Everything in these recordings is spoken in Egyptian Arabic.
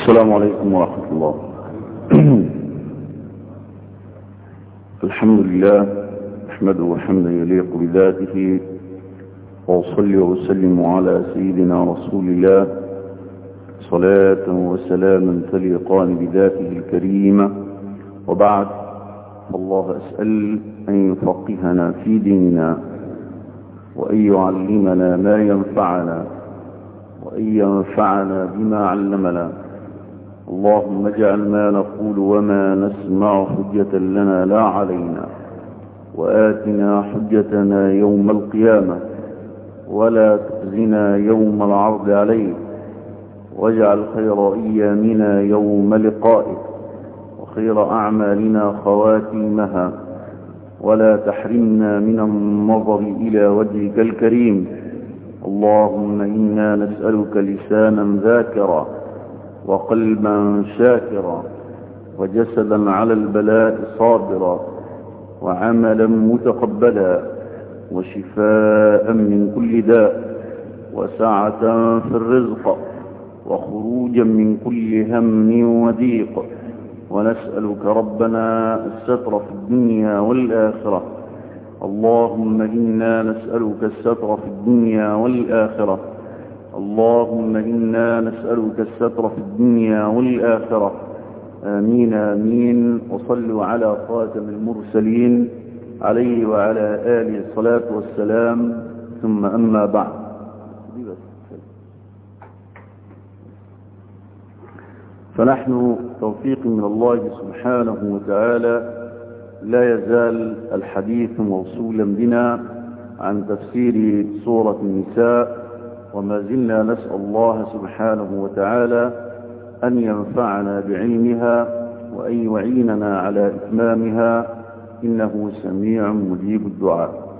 السلام عليكم ورحمة الله الحمد لله أحمده حمدا يليق بذاته وأصلي وأسلم على سيدنا رسول الله صلاة وسلاما تليقان بذاته الكريمة وبعد الله أسأل أن يفقهنا في ديننا وأن يعلمنا ما ينفعنا وأن ينفعنا بما علمنا اللهم اجعل ما نقول وما نسمع حجة لنا لا علينا وآتنا حجتنا يوم القيامة ولا تخزنا يوم العرض عليك واجعل خير أيامنا يوم لقائك وخير أعمالنا خواتيمها ولا تحرمنا من النظر إلى وجهك الكريم اللهم إنا نسألك لسانا ذاكرا وقلبا شاكرا وجسدا على البلاء صابرا وعملا متقبلا وشفاء من كل داء وسعة في الرزق وخروجا من كل هم وضيق ونسألك ربنا الستر في الدنيا والآخرة اللهم إنا نسألك الستر في الدنيا والآخرة اللهم إنا نسألك الستر في الدنيا والآخرة آمين آمين وصلوا على خاتم المرسلين عليه وعلى آله الصلاة والسلام ثم أما بعد فنحن توفيق من الله سبحانه وتعالى لا يزال الحديث موصولا بنا عن تفسير سورة النساء وما زلنا نسأل الله سبحانه وتعالى أن ينفعنا بعلمها وأن يعيننا على إتمامها إنه سميع مجيب الدعاء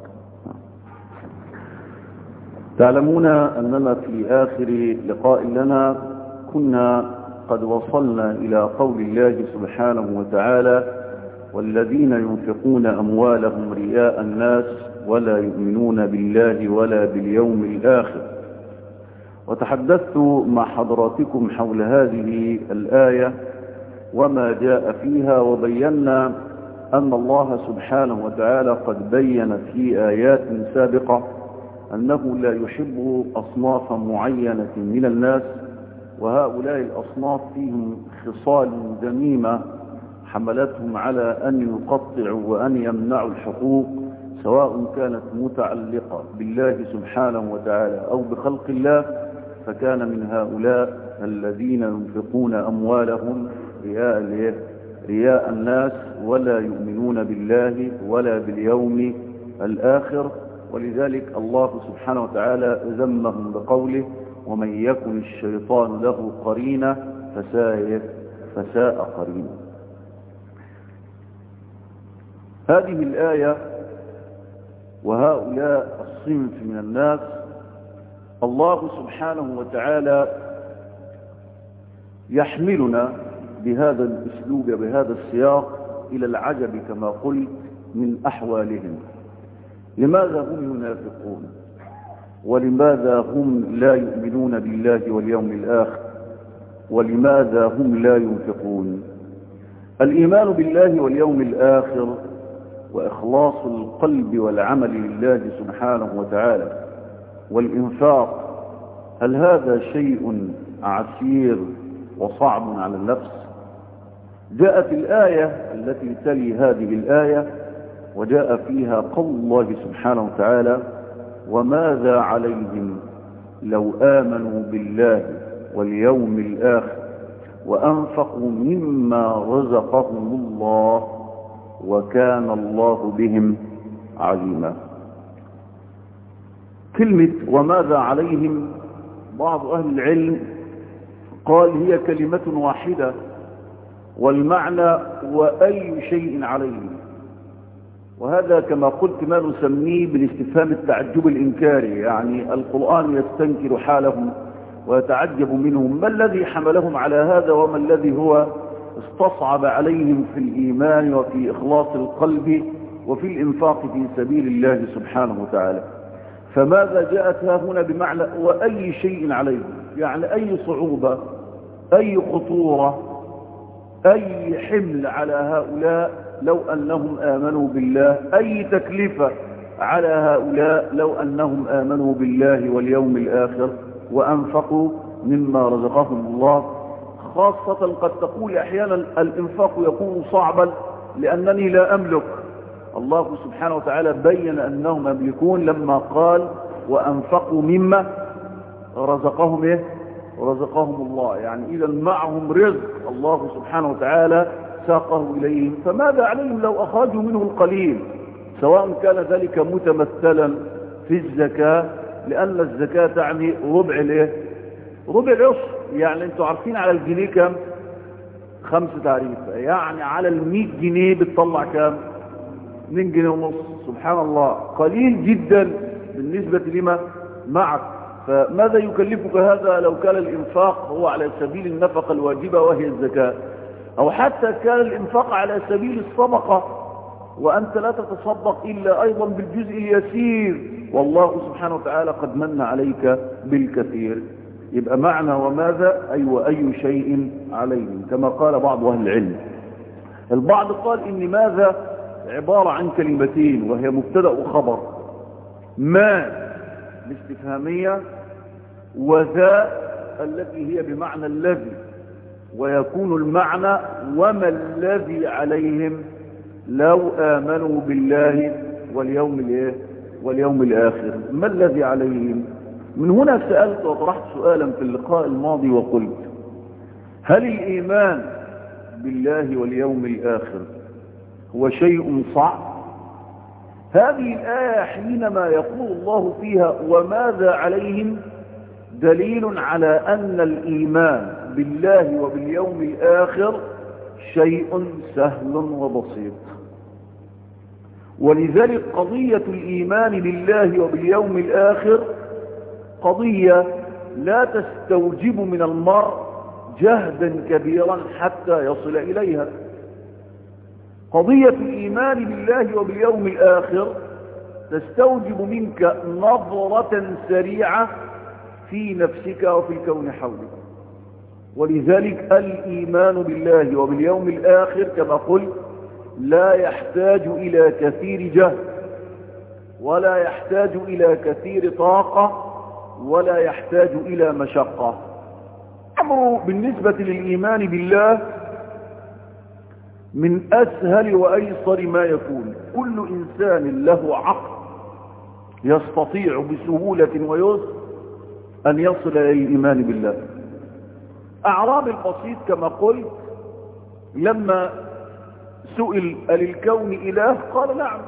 تعلمون أننا في آخر لقاء لنا كنا قد وصلنا إلى قول الله سبحانه وتعالى والذين ينفقون أموالهم رياء الناس ولا يؤمنون بالله ولا باليوم الآخر وتحدثت مع حضراتكم حول هذه الآية وما جاء فيها وبينا أن الله سبحانه وتعالى قد بين في آيات سابقة أنه لا يحب أصنافا معينة من الناس وهؤلاء الأصناف فيهم خصال ذميمة حملتهم على أن يقطعوا وأن يمنعوا الحقوق سواء كانت متعلقة بالله سبحانه وتعالى أو بخلق الله فكان من هؤلاء الذين ينفقون أموالهم رياء, رياء الناس ولا يؤمنون بالله ولا باليوم الآخر ولذلك الله سبحانه وتعالى ذمهم بقوله ومن يكن الشيطان له قرينا فساء فساء قرينا هذه الآية وهؤلاء الصنف من الناس الله سبحانه وتعالى يحملنا بهذا الاسلوب بهذا السياق الى العجب كما قلت من احوالهم لماذا هم ينافقون ولماذا هم لا يؤمنون بالله واليوم الاخر ولماذا هم لا ينفقون الايمان بالله واليوم الاخر واخلاص القلب والعمل لله سبحانه وتعالى والإنفاق هل هذا شيء عسير وصعب على النفس جاءت الآية التي تلي هذه الآية وجاء فيها قول الله سبحانه وتعالى وماذا عليهم لو آمنوا بالله واليوم الآخر وأنفقوا مما رزقهم الله وكان الله بهم عليما كلمة وماذا عليهم بعض أهل العلم قال هي كلمة واحدة والمعنى وأي شيء عليهم وهذا كما قلت ما نسميه بالاستفهام التعجب الإنكاري يعني القرآن يستنكر حالهم ويتعجب منهم ما الذي حملهم على هذا وما الذي هو استصعب عليهم في الإيمان وفي إخلاص القلب وفي الإنفاق في سبيل الله سبحانه وتعالى فماذا جاءت ها هنا بمعنى وأي شيء عليهم يعني أي صعوبة أي خطورة أي حمل على هؤلاء لو أنهم آمنوا بالله أي تكلفة على هؤلاء لو أنهم آمنوا بالله واليوم الآخر وأنفقوا مما رزقهم الله خاصة قد تقول أحيانا الإنفاق يكون صعبا لأنني لا أملك الله سبحانه وتعالى بين أنهم يملكون لما قال وأنفقوا مما رزقهم إيه؟ رزقهم الله يعني إذا معهم رزق الله سبحانه وتعالى ساقه إليهم فماذا عليهم لو أخرجوا منه القليل سواء كان ذلك متمثلا في الزكاة لأن الزكاة تعني ربع الايه ربع العشر يعني انتوا عارفين على الجنيه كام خمسة تعريف يعني على المية جنيه بتطلع كام 2 جنيه ونص سبحان الله قليل جدا بالنسبة لما معك فماذا يكلفك هذا لو كان الإنفاق هو على سبيل النفقة الواجبة وهي الزكاة أو حتى كان الإنفاق على سبيل الصدقة وأنت لا تتصدق إلا أيضا بالجزء اليسير والله سبحانه وتعالى قد من عليك بالكثير يبقى معنى وماذا أي وأي شيء عليهم كما قال بعض أهل العلم البعض قال إن ماذا عبارة عن كلمتين وهي مبتدا وخبر ما الاستفهامية وذا التي هي بمعنى الذي ويكون المعنى وما الذي عليهم لو آمنوا بالله واليوم الايه واليوم الآخر ما الذي عليهم من هنا سألت وطرحت سؤالا في اللقاء الماضي وقلت هل الإيمان بالله واليوم الآخر هو شيء صعب هذه الآية حينما يقول الله فيها وماذا عليهم دليل على أن الإيمان بالله وباليوم الآخر شيء سهل وبسيط ولذلك قضية الإيمان بالله وباليوم الآخر قضية لا تستوجب من المرء جهدا كبيرا حتى يصل إليها قضية الإيمان بالله وباليوم الآخر تستوجب منك نظرة سريعة في نفسك وفي الكون حولك ولذلك الإيمان بالله وباليوم الآخر كما قلت لا يحتاج إلى كثير جهد ولا يحتاج إلى كثير طاقة ولا يحتاج إلى مشقة أمر بالنسبة للإيمان بالله من أسهل وأيسر ما يكون كل إنسان له عقل يستطيع بسهولة ويسر أن يصل إلى الإيمان بالله أعراب البسيط كما قلت لما سئل الكون إله قال نعم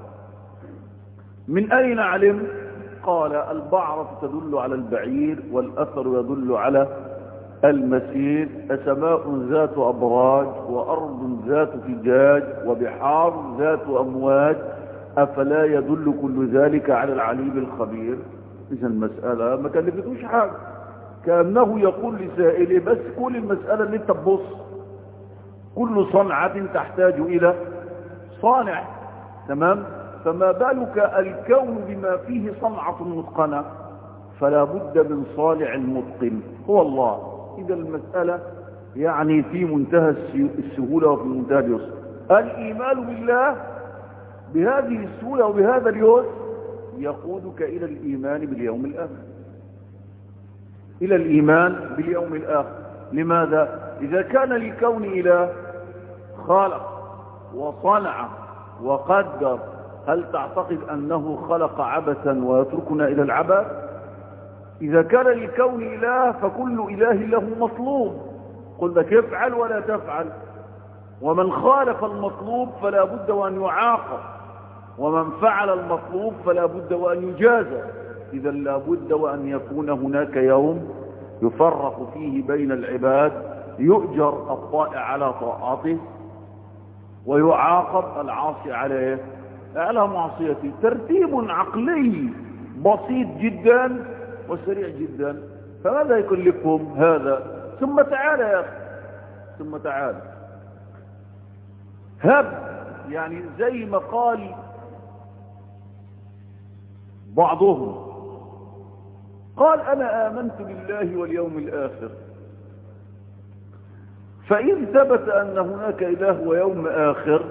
من أين علم قال البعرة تدل على البعير والأثر يدل على المسير سماء ذات أبراج وأرض ذات فجاج وبحار ذات أمواج أفلا يدل كل ذلك على العليم الخبير إذا المسألة ما كلفتوش حاجة كأنه يقول لسائله بس كل المسألة اللي انت تبص كل صنعة تحتاج إلى صانع تمام فما بالك الكون بما فيه صنعة متقنة فلا بد من صانع متقن هو الله إذا المسألة يعني في منتهى السهولة وفي منتهى اليسر الإيمان بالله بهذه السهولة وبهذا اليسر يقودك إلى الإيمان باليوم الآخر إلى الإيمان باليوم الآخر لماذا؟ إذا كان للكون إله خلق وصنع وقدر هل تعتقد أنه خلق عبثا ويتركنا إلى العبث إذا كان للكون إله فكل إله له مطلوب قل لك افعل ولا تفعل ومن خالف المطلوب فلا بد وأن يعاقب ومن فعل المطلوب فلا بد وأن يجازى إذا لا بد وأن يكون هناك يوم يفرق فيه بين العباد يؤجر الطائع على طاعته ويعاقب العاصي عليه على معصيته ترتيب عقلي بسيط جدا وسريع جدا فماذا يكلفهم هذا ثم تعال يا أخي ثم تعال هب يعني زي ما قال بعضهم قال أنا آمنت بالله واليوم الآخر فإن ثبت أن هناك إله ويوم آخر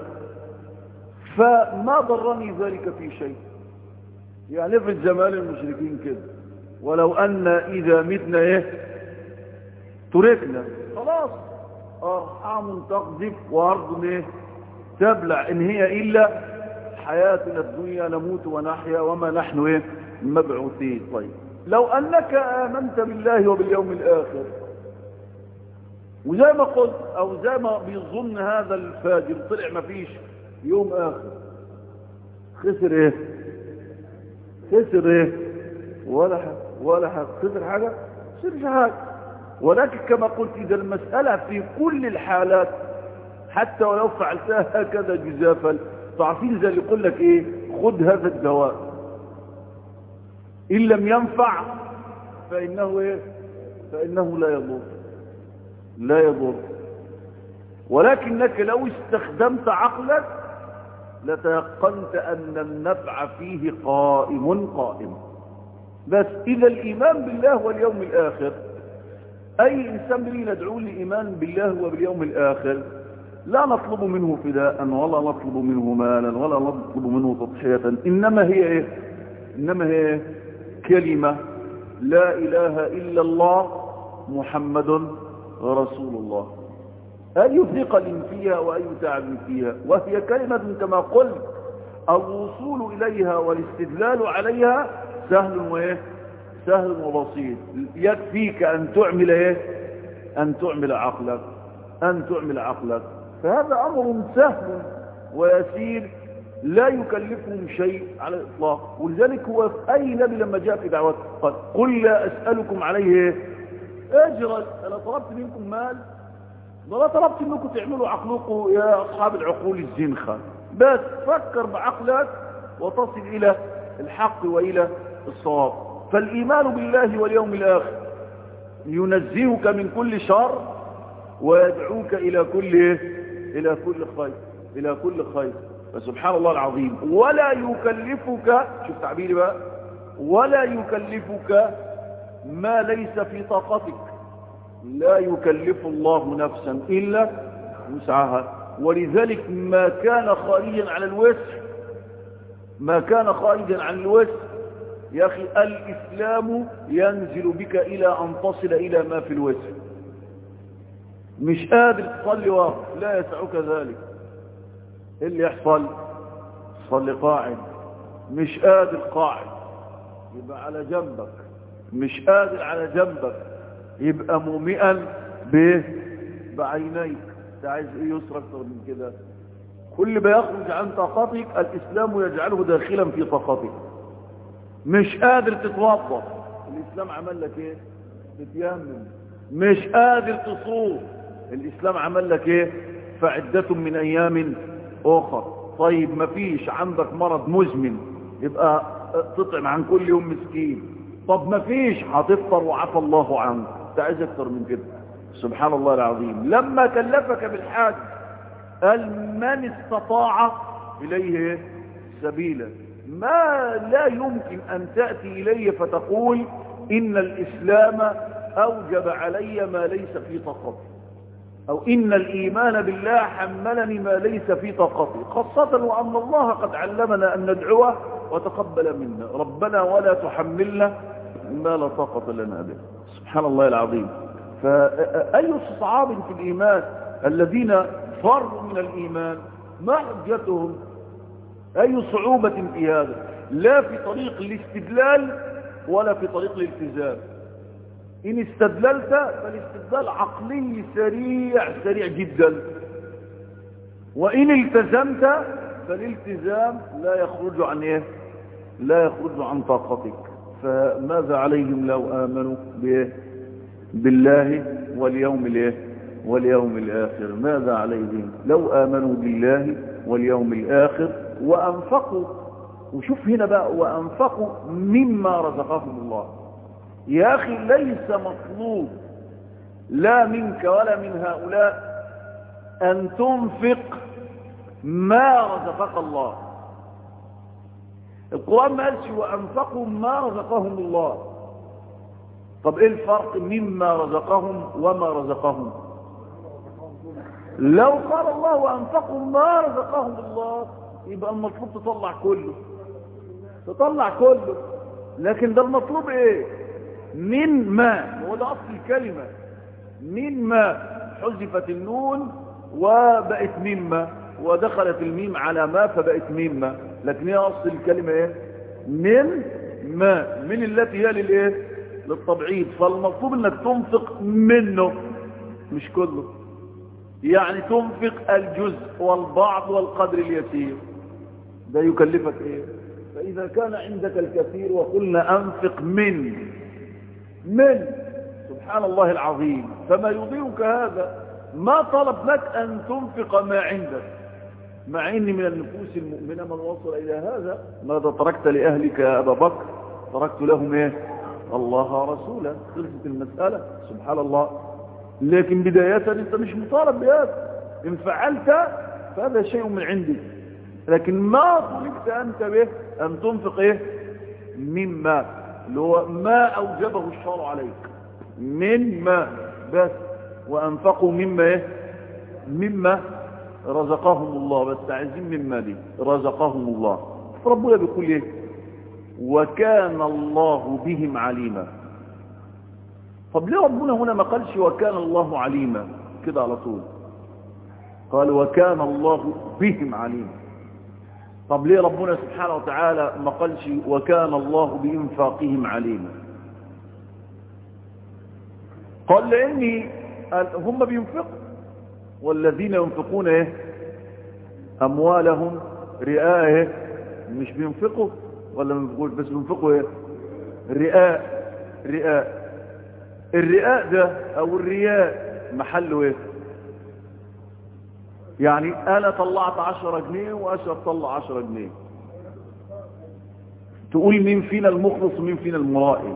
فما ضرني ذلك في شيء يعني في الجمال المشركين كده ولو أن إذا متنا إيه تركنا خلاص أرحام تقذف وأرض إيه تبلع إن هي إلا حياتنا الدنيا نموت ونحيا وما نحن إيه مبعوثين طيب لو أنك آمنت بالله وباليوم الآخر وزي ما قلت أو زي ما بيظن هذا الفاجر طلع ما فيش يوم آخر خسر إيه خسر إيه ولا حاجة ولا حاجة خسر حاجة خسرش حاجة ولكن كما قلت إذا المسألة في كل الحالات حتى ولو فعلتها هكذا جزافا تعرفين زي اللي يقول لك ايه خذ هذا الدواء ان لم ينفع فانه ايه فانه لا يضر لا يضر ولكنك لو استخدمت عقلك لتيقنت ان النفع فيه قائم قائم بس اذا الايمان بالله واليوم الاخر اي انسان بنا ندعو لايمان بالله وباليوم الاخر لا نطلب منه فداء ولا نطلب منه مالا ولا نطلب منه تضحية إنما هي إيه؟ إنما هي إيه؟ كلمة لا إله إلا الله محمد رسول الله أي ثقل فيها وأي تعب فيها وهي كلمة كما قلت الوصول إليها والاستدلال عليها سهل وإيه سهل وبسيط يكفيك أن تعمل إيه أن تعمل عقلك أن تعمل عقلك فهذا أمر سهل ويسير لا يكلفهم شيء على الإطلاق ولذلك هو في أي نبي لما جاء في دعوته قال قل لا أسألكم عليه أجرا أنا طلبت منكم مال ولا طلبت منكم تعملوا عقلكم يا أصحاب العقول الزنخة بس فكر بعقلك وتصل إلى الحق وإلى الصواب فالإيمان بالله واليوم الآخر ينزهك من كل شر ويدعوك إلى كل إلى كل خير إلى كل خير فسبحان الله العظيم ولا يكلفك شوف تعبيري بقى ولا يكلفك ما ليس في طاقتك لا يكلف الله نفسا إلا وسعها ولذلك ما كان خارجا على الوسع ما كان خارجا عن الوسع يا أخي الإسلام ينزل بك إلى أن تصل إلى ما في الوسع مش قادر تصلي واقف لا يسعك ذلك ايه اللي يحصل صلي قاعد مش قادر قاعد يبقى على جنبك مش قادر على جنبك يبقى مومئا بايه بعينيك انت عايز ايه يسر اكتر من كده كل ما يخرج عن طاقتك الاسلام يجعله داخلا في طاقتك مش قادر تتوضا الاسلام عمل لك ايه تتيمم مش قادر تصوم الاسلام عمل لك ايه فعدة من ايام اخر طيب مفيش عندك مرض مزمن يبقى تطعم عن كل يوم مسكين طب مفيش هتفطر وعفى الله عنك انت عايز اكتر من كده سبحان الله العظيم لما كلفك بالحاج قال من استطاع اليه سبيلا ما لا يمكن ان تأتي الي فتقول ان الاسلام اوجب علي ما ليس في طاقتي او ان الايمان بالله حملني ما ليس في طاقتي خاصة وان الله قد علمنا ان ندعوه وتقبل منا ربنا ولا تحملنا ما لا طاقة لنا به سبحان الله العظيم فأي صعاب في الإيمان الذين فروا من الإيمان ما حجتهم أي صعوبة في هذا لا في طريق الاستدلال ولا في طريق الالتزام إن استدللت فالاستدلال عقلي سريع سريع جدا وإن التزمت فالالتزام لا يخرج عن إيه لا يخرج عن طاقتك فماذا عليهم لو آمنوا بإيه بالله واليوم الإيه واليوم الآخر ماذا عليهم لو آمنوا بالله واليوم الآخر وأنفقوا وشوف هنا بقى وأنفقوا مما رزقهم الله يا أخي ليس مطلوب لا منك ولا من هؤلاء أن تنفق ما رزقك الله القرآن ما قالش وأنفقوا ما رزقهم الله طب ايه الفرق مما رزقهم وما رزقهم لو قال الله وأنفقوا ما رزقهم الله يبقى المطلوب تطلع كله تطلع كله لكن ده المطلوب ايه من ما هو ده أصل الكلمة من ما حذفت النون وبقت مما ودخلت الميم على ما فبقت مما لكن هي أصل الكلمة ايه من ما من التي هي للايه للتبعيض فالمطلوب انك تنفق منه مش كله يعني تنفق الجزء والبعض والقدر اليسير ده يكلفك ايه فاذا كان عندك الكثير وقلنا انفق من من سبحان الله العظيم فما يضيرك هذا ما طلب لك ان تنفق ما عندك مع ان من النفوس المؤمنة من وصل الى هذا ماذا تركت لاهلك يا ابا بكر تركت لهم ايه الله رسولا خلصت المسألة سبحان الله لكن بداية انت مش مطالب بهذا ان فعلت فهذا شيء من عندك لكن ما طلبت انت به ان تنفق ايه مما اللي هو ما اوجبه الشرع عليك من ما بس وانفقوا مما ايه مما رزقهم الله بس عايزين مما دي رزقهم الله ربنا بيقول ايه وكان الله بهم عليما طب ليه ربنا هنا ما قالش وكان الله عليما كده على طول قال وكان الله بهم عليما طب ليه ربنا سبحانه وتعالى ما قالش وكان الله بإنفاقهم عليما قال لأني هم بينفقوا والذين ينفقون ايه أموالهم رئاء ايه مش بينفقوا ولا ما بيقول بس بينفقوا ايه رئاء رئاء الرئاء ده او الرياء محله ايه يعني انا طلعت عشرة جنيه واشرف طلع عشرة جنيه تقول مين فينا المخلص ومين فينا المرائي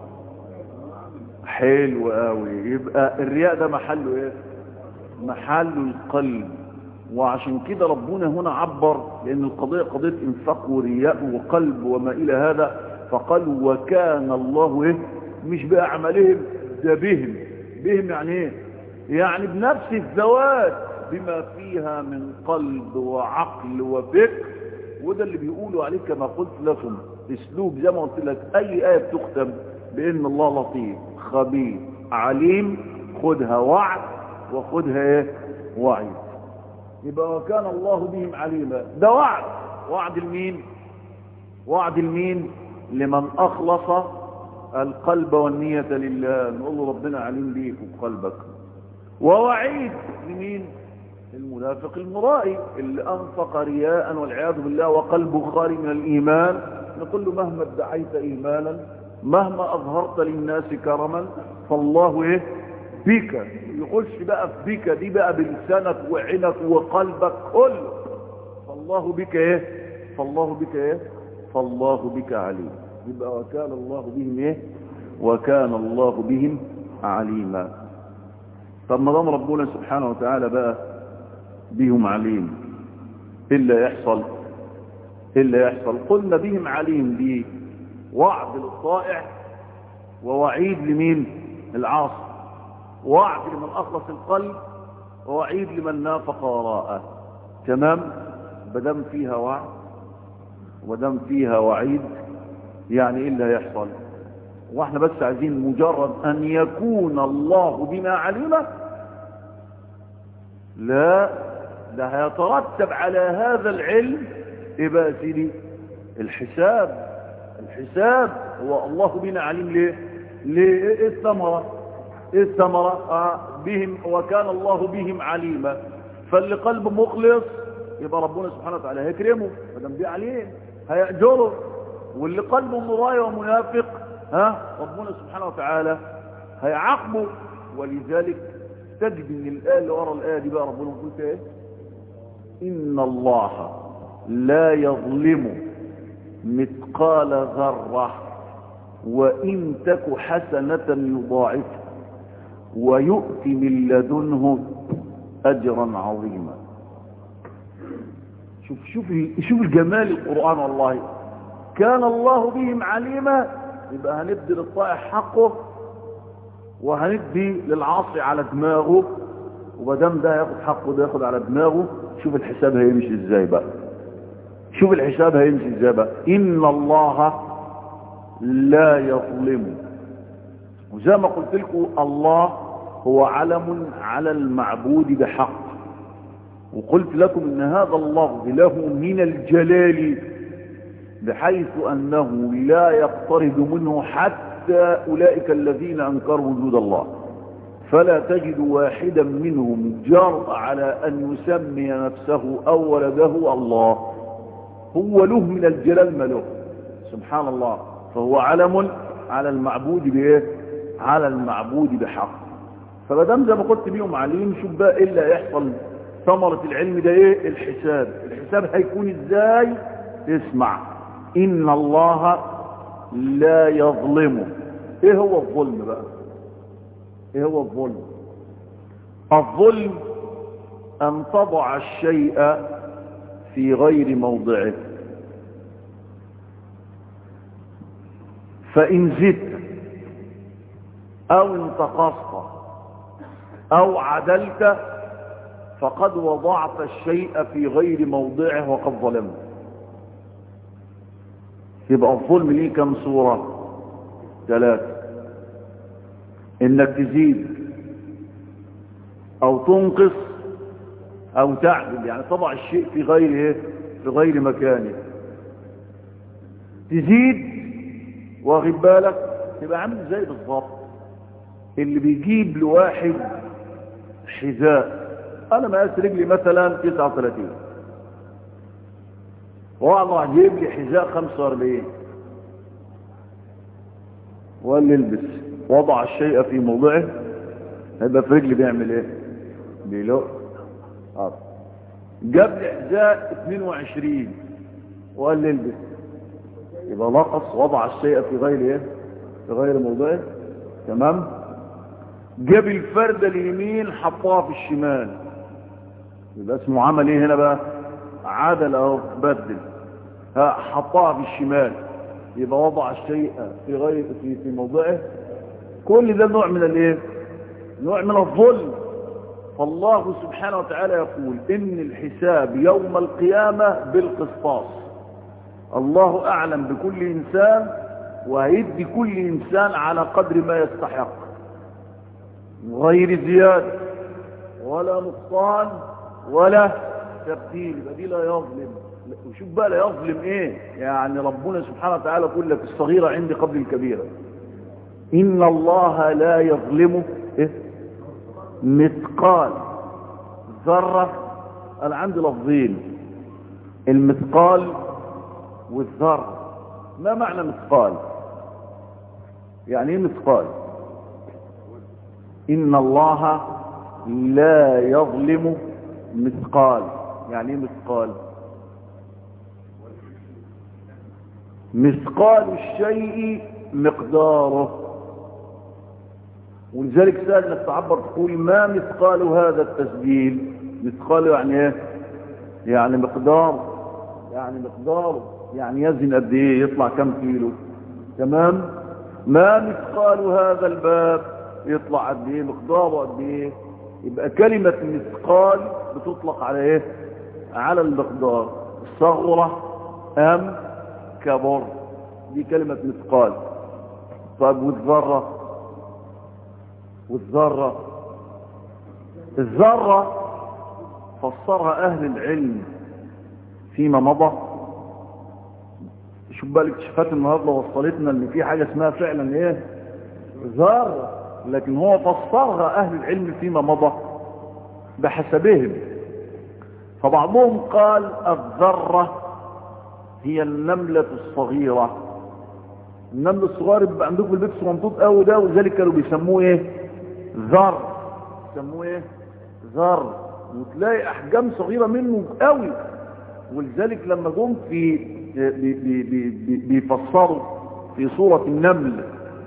حلو قوي يبقى الرياء ده محله ايه محله القلب وعشان كده ربنا هنا عبر لأن القضية قضية انفاق ورياء وقلب وما إلى هذا فقال وكان الله إيه مش بأعمالهم ده بهم بهم يعني إيه يعني بنفس الذوات بما فيها من قلب وعقل وفكر وده اللي بيقولوا عليه كما قلت لكم اسلوب زي ما قلت لك اي آية بتختم بان الله لطيف خبير عليم خدها وعد وخدها ايه وعيد يبقى وكان الله بهم عليما ده وعد وعد المين وعد المين لمن اخلص القلب والنية لله نقول له ربنا عليم بيك وبقلبك ووعيد لمين المنافق المرائي اللي انفق رياء والعياذ بالله وقلبه خالي من الايمان نقول له مهما ادعيت ايمانا مهما اظهرت للناس كرما فالله ايه بك يقولش بقى في بك دي بقى بلسانك وعينك وقلبك كله فالله بك ايه فالله بك ايه فالله بك عليم يبقى وكان الله بهم ايه وكان الله بهم عليما طب ما دام ربنا سبحانه وتعالى بقى بهم عليم الا يحصل الا يحصل قلنا بهم عليم دي وعد للطائع ووعيد لمين العاصي وعد لمن اخلص القلب ووعيد لمن نافق وراءه تمام بدم فيها وعد ودم فيها وعيد يعني ايه اللي هيحصل واحنا بس عايزين مجرد ان يكون الله بما علم لا ده هيترتب على هذا العلم ايه بقى سيدي الحساب الحساب هو الله بنا عليم ليه ليه ايه الثمرة ايه الثمرة آه بهم وكان الله بهم عليما فاللي قلب مخلص يبقى ربنا سبحانه وتعالى هيكرمه مدام دي عليه هيأجره واللي قلبه مراية ومنافق ها ربنا سبحانه وتعالى هيعاقبه ولذلك تجد ان الآية اللي ورا الآية دي بقى ربنا يقول فيها ايه إن الله لا يظلم مثقال ذرة وإن تك حسنة يضاعفها ويؤتي من لدنه أجرا عظيما شوف شوف شوف الجمال القرآن والله كان الله بهم عليما يبقى هندي للطائع حقه وهندي للعاصي على دماغه ومادام ده ياخد حقه ده ياخد على دماغه شوف الحساب هيمشي ازاي بقى شوف الحساب هيمشي ازاي بقى ان الله لا يظلم وزي ما قلت لكم الله هو علم على المعبود بحق وقلت لكم ان هذا اللفظ له من الجلال بحيث انه لا يقترب منه حتى اولئك الذين انكروا وجود الله فلا تجد واحدا منهم جرأ على ان يسمي نفسه او ولده الله هو له من الجلال ما له سبحان الله فهو علم على المعبود بايه على المعبود بحق فمادام زي ما قلت بيهم عليم شوف بقى ايه اللي هيحصل ثمرة العلم ده ايه الحساب الحساب هيكون ازاي اسمع ان الله لا يظلمه ايه هو الظلم بقى ايه هو الظلم الظلم ان تضع الشيء في غير موضعه فان زدت او انتقصت او عدلت فقد وضعت الشيء في غير موضعه وقد ظلمت يبقى الظلم ليه كم صورة ثلاثة انك تزيد او تنقص او تعدل يعني تضع الشيء في غير ايه في غير مكانه تزيد واخد بالك تبقى عامل زي بالظبط اللي بيجيب لواحد حذاء انا مقاس رجلي مثلا 39 والله جيب لي حذاء 45 وقال لي البس وضع الشيء في موضعه هيبقى في رجلي بيعمل ايه بيلق اه جاب لي حذاء 22 وقال لي البس يبقى نقص وضع الشيء في غير ايه في غير موضعه تمام جاب الفردة اليمين حطها في الشمال يبقى اسمه عمل ايه هنا بقى عدل اهو بدل ها حطها في الشمال يبقى وضع الشيء في غير في في موضعه كل ده نوع من الايه نوع من الظلم فالله سبحانه وتعالى يقول ان الحساب يوم القيامة بالقسطاس الله اعلم بكل انسان وهيدي كل انسان على قدر ما يستحق غير زيادة ولا نقصان ولا تبديل يبقى دي لا يظلم وشوف بقى لا يظلم ايه يعني ربنا سبحانه وتعالى يقول لك الصغيرة عندي قبل الكبيرة ان الله لا يظلم إيه؟ مثقال ذرة انا عندي لفظين المثقال والذرة ما معنى مثقال يعني ايه مثقال ان الله لا يظلم مثقال يعني ايه مثقال مثقال الشيء مقداره ولذلك سهل انك تعبر تقول ما مثقال هذا التسجيل مثقال يعني ايه يعني مقدار يعني مقداره يعني يزن قد ايه يطلع كم كيلو تمام ما مثقال هذا الباب يطلع قد ايه مقداره قد ايه يبقى كلمة مثقال بتطلق على ايه على المقدار صغرة ام كبر دي كلمة مثقال طيب والذرة والذرة الذرة فسرها اهل العلم فيما مضى شوف بقى الاكتشافات النهارده وصلتنا ان في حاجه اسمها فعلا ايه ذره لكن هو فسرها اهل العلم فيما مضى بحسبهم فبعضهم قال الذره هي النمله الصغيره النمل الصغير بيبقى عندكم في البيت صغنطوط قوي ده ولذلك كانوا بيسموه ايه ذر بيسموه ايه ذر وتلاقي احجام صغيره منه قوي ولذلك لما جم في بي بي بي بيفسروا في سورة النمل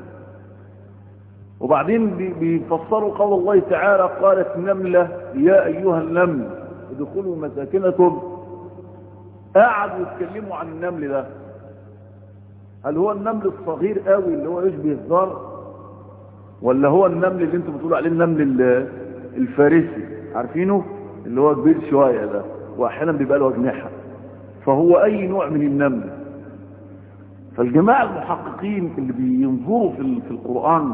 وبعدين بيفسروا قول الله تعالى قالت نملة يا أيها النمل ادخلوا مساكنكم قعدوا يتكلموا عن النمل ده هل هو النمل الصغير قوي اللي هو يشبه الذر ولا هو النمل اللي انتم بتقولوا عليه النمل الفارسي عارفينه اللي هو كبير شوية ده واحيانا بيبقى له اجنحة فهو اي نوع من النمل فالجماعة المحققين اللي بينظروا في, في القرآن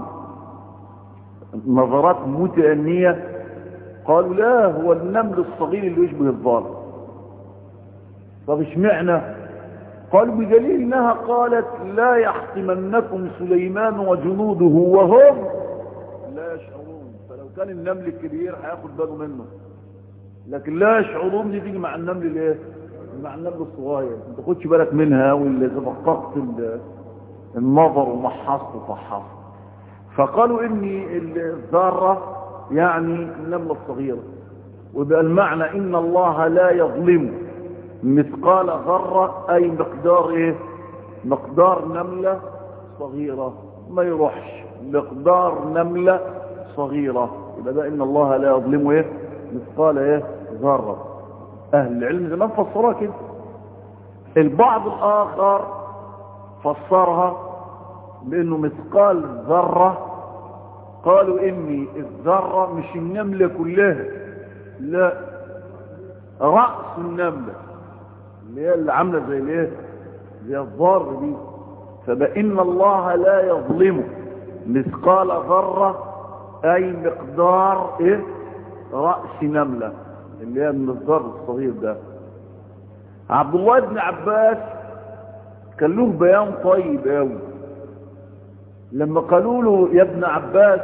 نظرات متأنية قالوا لا هو النمل الصغير اللي يشبه الظالم طب اشمعنى قالوا بدليل انها قالت لا يحطمنكم سليمان وجنوده وهم لا يشعرون فلو كان النمل الكبير هياخد باله منه لكن لا يشعرون دي تيجي مع النمل الايه مع النمل الصغير ما تاخدش بالك منها واللي تفققت النظر ومحصت وفحصت فقالوا ان الذره يعني النمله الصغيره ويبقى المعنى ان الله لا يظلم مثقال ذره اي مقدار ايه مقدار نمله صغيره ما يروحش مقدار نمله صغيره يبقى ده ان الله لا يظلم ايه مثقال ايه ذره اهل العلم زمان فسروها كده البعض الاخر فسرها بانه مثقال ذره قالوا اني الذره مش النمله كلها لا راس النمله اللي هي اللي عامله زي الايه زي الضار دي فبان الله لا يظلم مثقال ذره اي مقدار ايه راس نمله اللي هي من الذر الصغير ده عبد الله بن عباس كان له بيان طيب قوي لما قالوا له يا ابن عباس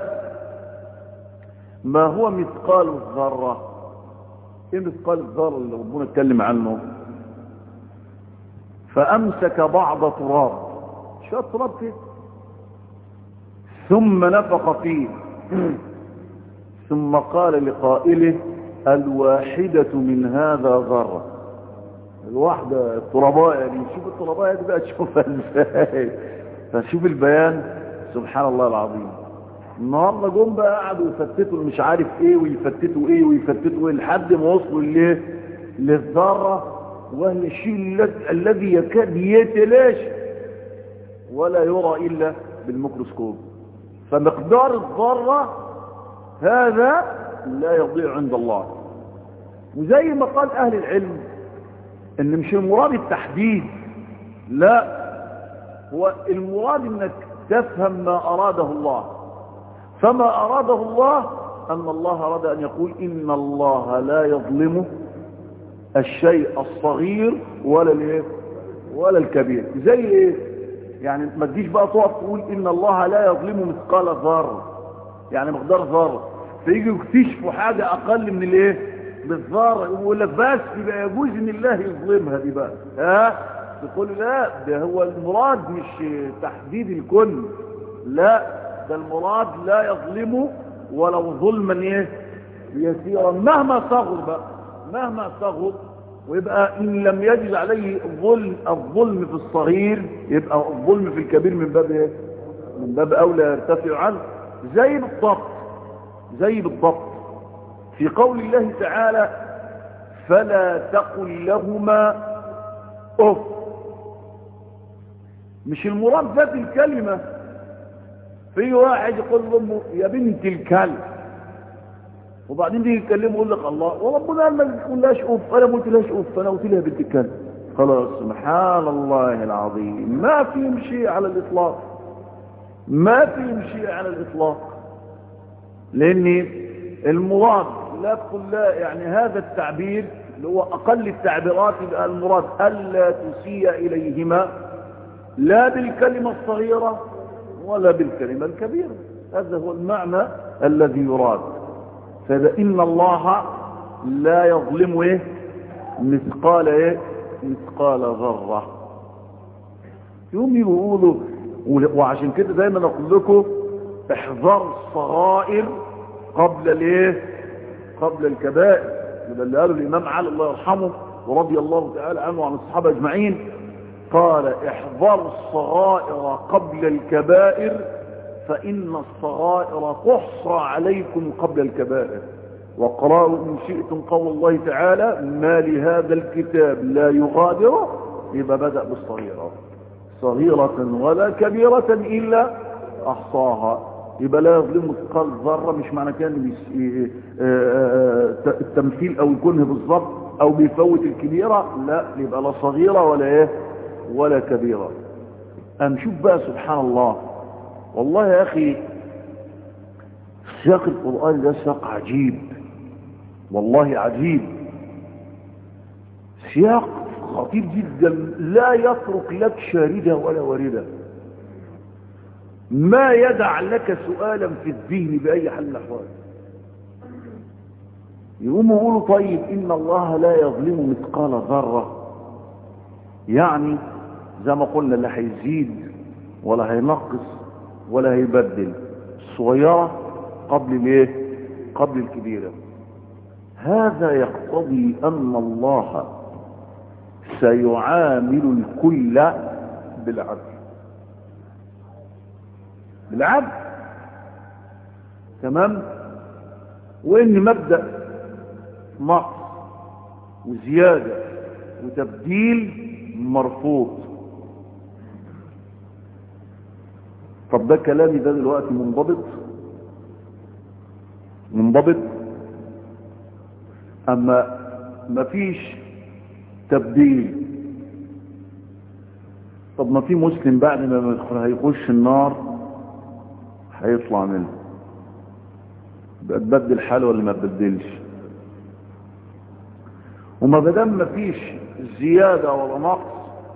ما هو مثقال الذره ايه مثقال الذره اللي ربنا اتكلم عنه فامسك بعض تراب شويه تراب كده ثم نفخ فيه ثم قال لقائله الواحدة من هذا ذرة الواحدة التراباية دي شوف التراباية دي بقى تشوفها ازاي فشوف البيان سبحان الله العظيم النهارده جم بقى قعدوا يفتتوا مش عارف ايه ويفتتوا ايه ويفتتوا ايه لحد ما وصلوا ليه للذرة وهي الشيء الذي يكاد يتلاشى ولا يرى الا بالميكروسكوب فمقدار الذرة هذا لا يضيع عند الله وزي ما قال اهل العلم ان مش المراد التحديد لا هو المراد انك تفهم ما اراده الله فما اراده الله ان الله اراد ان يقول ان الله لا يظلم الشيء الصغير ولا الايه ولا الكبير زي ايه يعني ما تجيش بقى تقعد تقول ان الله لا يظلم مثقال ذره يعني مقدار ذره فيجوا يكتشفوا حاجة اقل من الايه بالذرة يقول لك بس يبقى يجوز ان الله يظلمها دي بقى ها تقول لا ده هو المراد مش تحديد الكل لا ده المراد لا يظلمه ولو ظلما ايه يسيرا مهما صغر بقى مهما صغر ويبقى ان لم يجد عليه الظلم الظلم في الصغير يبقى الظلم في الكبير من باب ايه من باب اولى يرتفع عنه زي بالضبط زي بالضبط في قول الله تعالى فلا تقل لهما اف مش المراد ذات الكلمة في واحد يقول لامه يا بنت الكلب وبعدين يجي يتكلمه يقول لك الله وربنا قال ما تقولهاش اف انا ما قلتلهاش اف انا قلت لها بنت الكلب خلاص سبحان الله العظيم ما فيهم شيء على الاطلاق ما فيهم شيء على الاطلاق لان المراد لا تقول لا يعني هذا التعبير اللي هو اقل التعبيرات يبقى المراد الا تسيء اليهما لا بالكلمة الصغيرة ولا بالكلمة الكبيرة هذا هو المعنى الذي يراد فإن الله لا يظلم إيه مثقال إيه مثقال ذرة يوم يقولوا وعشان كده دايما اقول لكم احذر الصغائر قبل الايه قبل الكبائر يبقى اللي قاله الامام علي الله يرحمه ورضي الله تعالى عنه وعن الصحابه اجمعين قال احذروا الصغائر قبل الكبائر فان الصغائر تحصى عليكم قبل الكبائر وقرأوا إن شئتم قول الله تعالى ما لهذا الكتاب لا يغادر يبقى بدأ بالصغيرة صغيرة ولا كبيرة إلا أحصاها يبقى لا يظلم مثقال ذرة مش معنى كان التمثيل او يكونه بالظبط او بيفوت الكبيرة لا يبقى لا صغيرة ولا ايه ولا كبيرة ام شوف بقى سبحان الله والله يا اخي سياق القرآن ده سياق عجيب والله عجيب سياق خطير جدا لا يترك لك شاردة ولا واردة ما يدع لك سؤالا في الذهن بأي حل الأحوال يقوموا يقولوا طيب إن الله لا يظلم مثقال ذرة يعني زي ما قلنا لا هيزيد ولا هينقص ولا هيبدل الصغيرة قبل الايه قبل الكبيرة هذا يقتضي أن الله سيعامل الكل بالعدل بالعدل تمام وإن مبدأ نقص وزيادة وتبديل مرفوض طب ده كلامي ده دلوقتي منضبط منضبط اما مفيش تبديل طب ما في مسلم بعد ما هيخش النار هيطلع منه بقى تبدل حاله ولا ما تبدلش وما بدام مفيش زيادة ولا نقص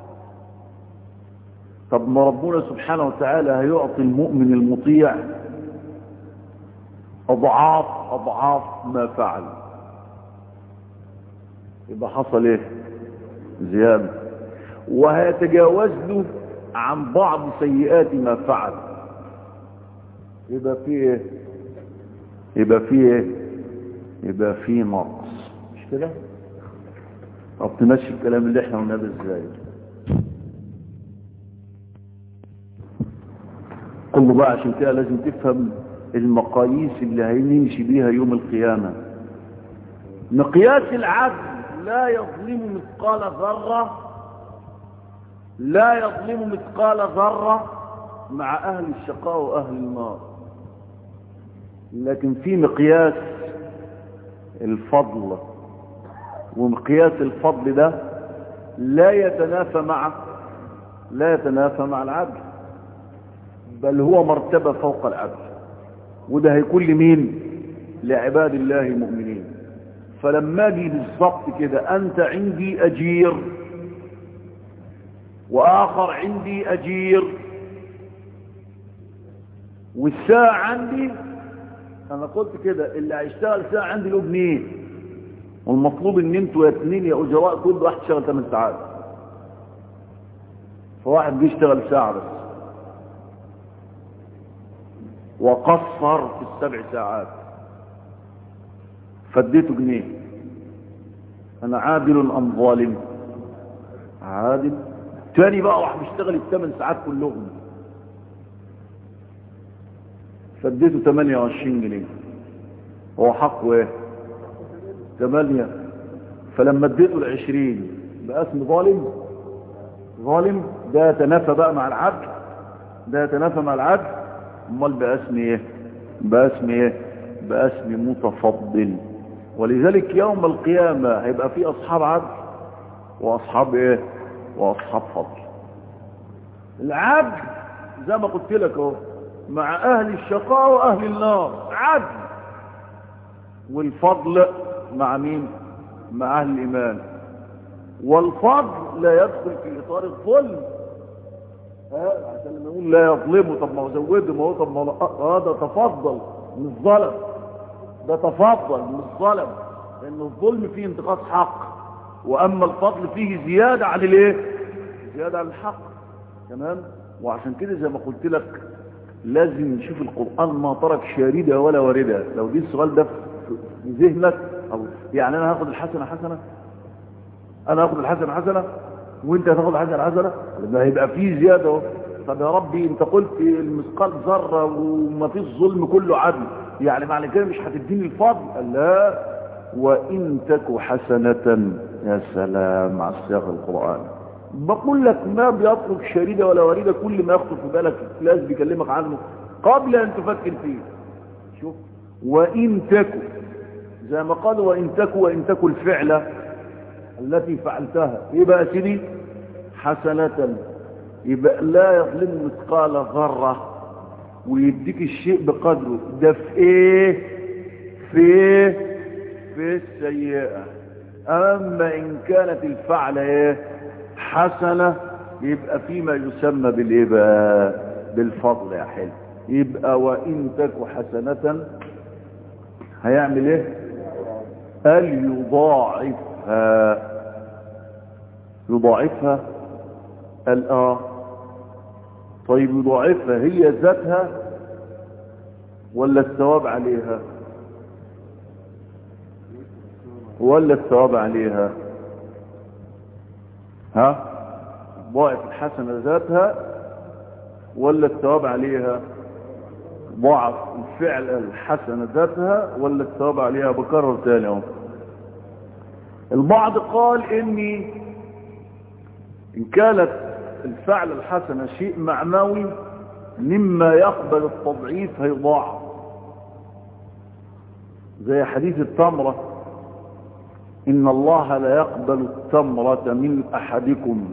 طب ما ربنا سبحانه وتعالى هيعطي المؤمن المطيع اضعاف اضعاف ما فعل يبقى حصل ايه زيادة وهيتجاوز له عن بعض سيئات ما فعل يبقى فيه ايه يبقى فيه ايه يبقى فيه نقص مش كده طب تمشي الكلام اللي احنا قلناه ده ازاي كله بقى عشان كده لازم تفهم المقاييس اللي هنمشي بيها يوم القيامة مقياس العدل لا يظلم مثقال ذرة لا يظلم مثقال ذرة مع أهل الشقاء وأهل النار لكن في مقياس الفضل ومقياس الفضل ده لا يتنافى مع لا يتنافى مع العدل بل هو مرتبة فوق العدل وده هيكون لمين لعباد الله المؤمنين فلما اجي بالظبط كده انت عندي اجير واخر عندي اجير والساعة عندي انا قلت كده اللي هيشتغل ساعة عندي له جنيه والمطلوب ان انتوا يا اتنين يا اجراء كل واحد يشتغل 8 ساعات فواحد بيشتغل ساعة بس وقصر في السبع ساعات فاديته جنيه انا عادل ام ظالم عادل تاني بقى واحد بيشتغل الثمان ساعات كلهم فاديته 28 جنيه هو حقه ايه 8 فلما اديته ال 20 بقى اسم ظالم ظالم ده يتنافى بقى مع العدل ده يتنافى مع العدل امال بقى اسم ايه بقى اسم ايه بقى اسم متفضل ولذلك يوم القيامة هيبقى في اصحاب عدل واصحاب ايه واصحاب فضل العدل زي ما قلت لك اهو مع اهل الشقاء واهل النار عدل والفضل مع مين مع اهل الايمان والفضل لا يدخل في اطار الظلم ها عشان لما نقول لا يظلمه طب ما هو زوده ما هو طب ما هو ده تفضل مش ظلم ده تفضل مش ظلم لان الظلم فيه انتقاص حق واما الفضل فيه زيادة عن الايه زيادة عن الحق تمام وعشان كده زي ما قلت لك لازم نشوف القرآن ما ترك شاردة ولا واردة لو دي السؤال ده في ذهنك أو يعني انا هاخد الحسنة حسنة انا هاخد الحسنة حسنة وانت هتاخد الحسنة حسنة لان هيبقى فيه زيادة اهو طب يا ربي انت قلت المثقال ذرة وما فيش ظلم كله عدل يعني معنى كده مش هتديني الفضل قال لا وان تك حسنة يا سلام على سياق القرآن بقول لك ما بيترك شريدة ولا وريدة كل ما يخطر في بالك لازم بيكلمك عنه قبل ان تفكر فيه شوف وان تك زي ما قال وإن تك وإن تك الفعلة التي فعلتها يبقى يا سيدي حسنة يبقى لا يظلم مثقال ذرة ويديك الشيء بقدره ده في ايه في ايه في السيئة اما ان كانت الفعلة ايه حسنة يبقى فيما يسمى بالايه بقى بالفضل يا حلو يبقى وان تك حسنة هيعمل ايه قال يضاعفها يضاعفها قال اه طيب يضاعفها هي ذاتها ولا الثواب عليها ولا الثواب عليها ها ضاعف الحسنة ذاتها ولا الثواب عليها ضعف الفعل الحسنة ذاتها ولا الثواب عليها بكرر تاني اهو البعض قال اني ان كانت الفعل الحسنة شيء معنوي مما يقبل التضعيف هيضاعف زي حديث التمرة إن الله لا يقبل التمرة من أحدكم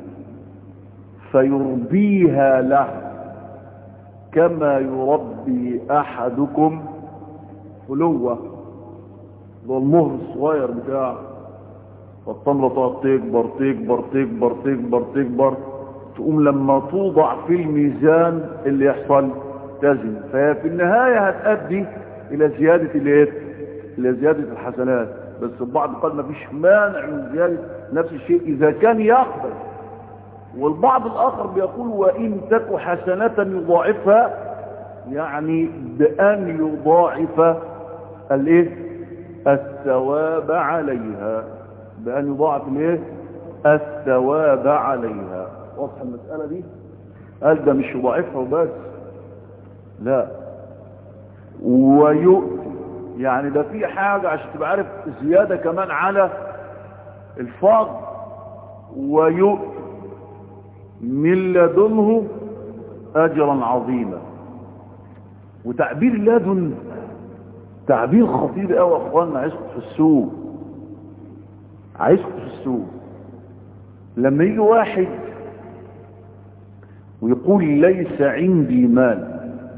فيربيها له كما يربي أحدكم فلوة والمهر الصغير بتاعه والتمرة تقعد تكبر تكبر تكبر تكبر تكبر تقوم لما توضع في الميزان اللي يحصل تزن فهي في النهاية هتأدي إلى زيادة الايه إلى زيادة الحسنات بس البعض قال ما فيش مانع من زيادة نفس الشيء إذا كان يقبل والبعض الآخر بيقول وإن تك حسنة يضاعفها يعني بأن يضاعف الايه الثواب عليها بأن يضاعف الايه الثواب عليها واضح المسألة دي قال ده مش يضاعفها وبس لا ويؤتي يعني ده في حاجة عشان تبقى عارف زيادة كمان على الفضل ويؤتي من لدنه أجرا عظيما وتعبير لدن تعبير خطير قوي يا اخوانا عايزكم تحسوه عايزكم تحسوه لما يجي واحد ويقول ليس عندي مال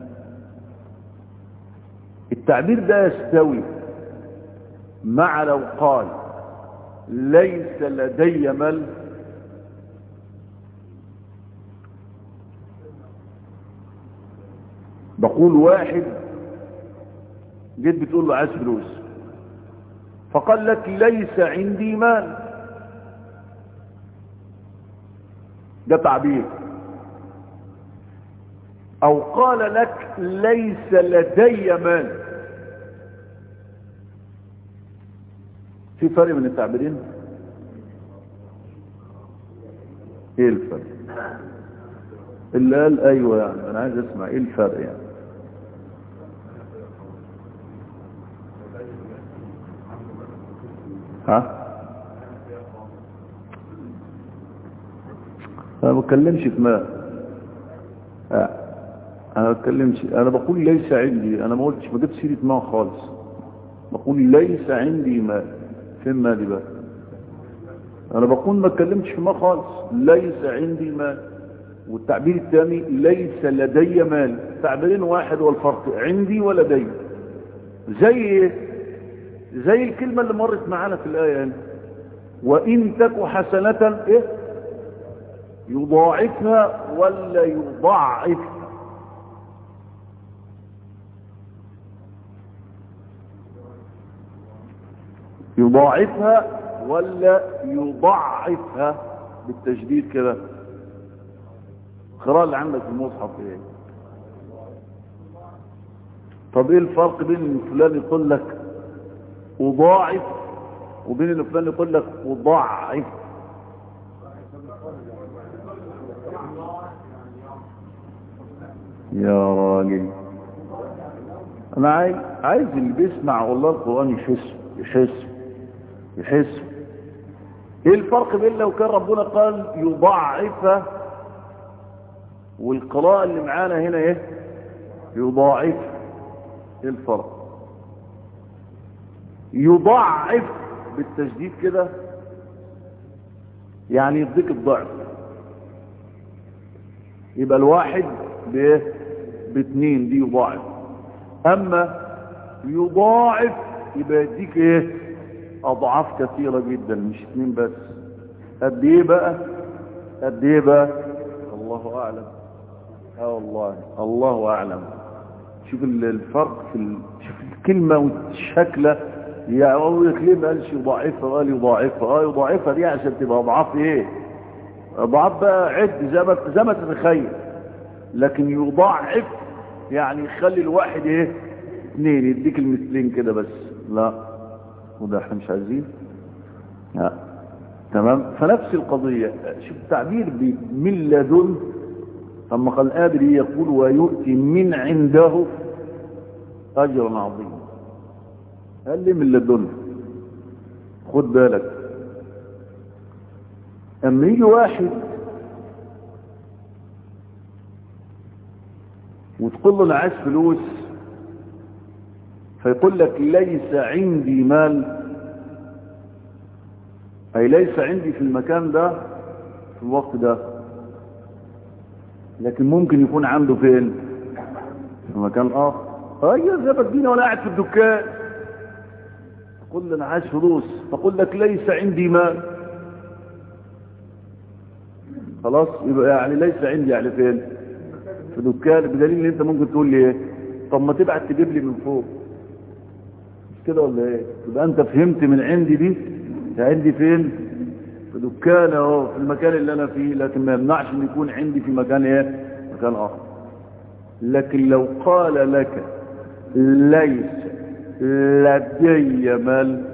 التعبير ده يستوي مع لو قال ليس لدي مال بقول واحد جيت بتقول له عايز فلوس فقال لك ليس عندي مال ده تعبير او قال لك ليس لدي مال في فرق من التعبيرين ايه الفرق اللي قال ايوه يعني انا عايز اسمع ايه الفرق يعني ها انا ما بتكلمش في ماء آه. انا ما بتكلمش انا بقول ليس عندي انا ما قلتش ما جبت سيره ماء خالص بقول ليس عندي ماء فين ماء دي بقى انا بقول ما اتكلمتش في ماء خالص ليس عندي ماء والتعبير الثاني ليس لدي مال تعبيرين واحد والفرق عندي ولدي زي ايه زي الكلمة اللي مرت معانا في الآية هنا وإن تك حسنة إيه يضاعفها ولا يضاعف يضاعفها ولا يضاعفها بالتجديد كده القراءة اللي عندك في المصحف ايه طب ايه الفرق بين ان فلان يقول لك اضاعف وبين ان فلان يقول لك اضاعف يا راجل انا عايز عايز اللي بيسمع والله القران يحس يحس يحس ايه الفرق بين لو كان ربنا قال يضاعف والقراءة اللي معانا هنا ايه يضاعف ايه الفرق يضعف بالتشديد كده يعني يديك الضعف يبقى الواحد بايه باتنين دي يضاعف اما يضاعف يبقى يديك ايه اضعاف كثيرة جدا مش اتنين بس قد ايه بقى قد ايه بقى الله اعلم اه والله الله اعلم شوف الفرق في ال... شوف الكلمة والشكلة يعني هو ليه ما قالش يضاعفها قال يضاعفها اه يضاعفها دي عشان تبقى اضعاف ايه اضعاف بقى عد زي ما زي ما تتخيل لكن يضاعف يعني يخلي الواحد ايه اثنين يديك المثلين كده بس لا وده احنا مش عايزين لا تمام فنفس القضية شوف التعبير من لدن ثم قال قادر يقول ويؤتي من عنده اجرا عظيما قال لي من لدن خد بالك اما يجي واحد وتقول له انا عايز فلوس فيقول لك ليس عندي مال اي ليس عندي في المكان ده في الوقت ده لكن ممكن يكون عنده فين في مكان اخر ايوه زي بدينا وانا قاعد في الدكان تقول لي انا عايز فلوس فقول لك ليس عندي مال خلاص يبقى يعني ليس عندي يعني فين في دكان بدليل ان انت ممكن تقول لي ايه طب ما تبعت تجيب لي من فوق مش كده ولا ايه يبقى انت فهمت من عندي دي عندي فين في دكان اهو في المكان اللي انا فيه لكن ما يمنعش ان يكون عندي في مكان ايه مكان اخر لكن لو قال لك ليس لدي مال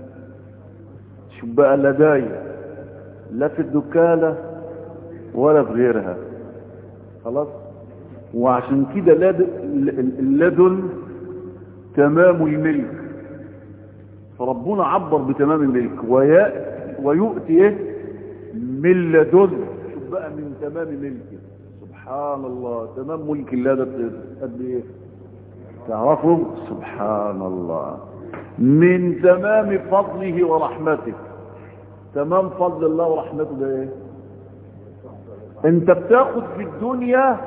شو بقى لدي لا في الدكالة ولا في غيرها خلاص وعشان كده اللدن تمام الملك فربنا عبر بتمام الملك ويؤتي ايه من لدن شوف بقى من تمام ملكه سبحان الله تمام ملك الله ده قد ايه تعرفوا سبحان الله من تمام فضله ورحمته تمام فضل الله ورحمته ده ايه انت بتاخد في الدنيا